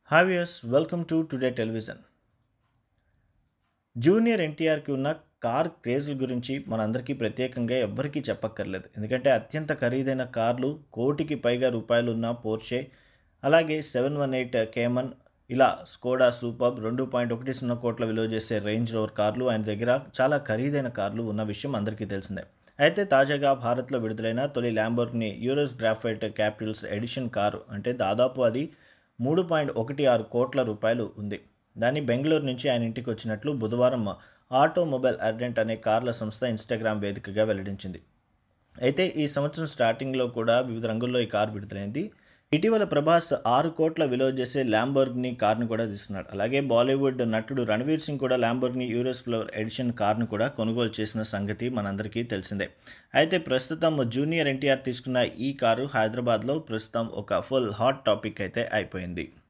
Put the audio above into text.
హావియర్స్ welcome to today television junior ఎన్టీఆర్కి ఉన్న car క్రేజ్ల గురించి మనందరికీ ప్రత్యేకంగా ఎవ్వరికీ చెప్పక్కర్లేదు ఎందుకంటే అత్యంత ఖరీదైన కార్లు కోటికి పైగా రూపాయలు ఉన్న పోర్షే అలాగే సెవెన్ వన్ ఎయిట్ కేమన్ ఇలా స్కోడా సూపర్ రెండు పాయింట్ ఒకటి సున్నా కోట్ల విలువ చేసే రేంజ్ రోవర్ కార్లు ఆయన దగ్గర చాలా ఖరీదైన కార్లు ఉన్న విషయం అందరికీ తెలిసిందే అయితే తాజాగా భారత్లో విడుదలైన తొలి Lamborghini Urus graphite capitals edition car అంటే దాదాపు అది మూడు పాయింట్ ఒకటి ఆరు కోట్ల రూపాయలు ఉంది దాన్ని బెంగళూరు నుంచి ఆయన ఇంటికి వచ్చినట్లు బుధవారం ఆటోమొబైల్ అర్డెంట్ అనే కార్ల సంస్థ ఇన్స్టాగ్రామ్ వేదికగా వెల్లడించింది అయితే ఈ సంవత్సరం స్టార్టింగ్లో కూడా వివిధ రంగుల్లో ఈ కారు విడుదలైంది ఇటీవల ప్రభాస్ ఆరు కోట్ల విలువ చేసే ల్యాంబోర్గ్ని కార్ను కూడా తీస్తున్నాడు అలాగే బాలీవుడ్ నటుడు రణవీర్ సింగ్ కూడా ల్యాంబోర్గ్ని యూరస్ ఫ్లవర్ ఎడిషన్ కార్ను కూడా కొనుగోలు చేసిన సంగతి మనందరికీ తెలిసిందే అయితే ప్రస్తుతం జూనియర్ ఎన్టీఆర్ తీసుకున్న ఈ కారు హైదరాబాద్లో ప్రస్తుతం ఒక ఫుల్ హాట్ టాపిక్ అయితే అయిపోయింది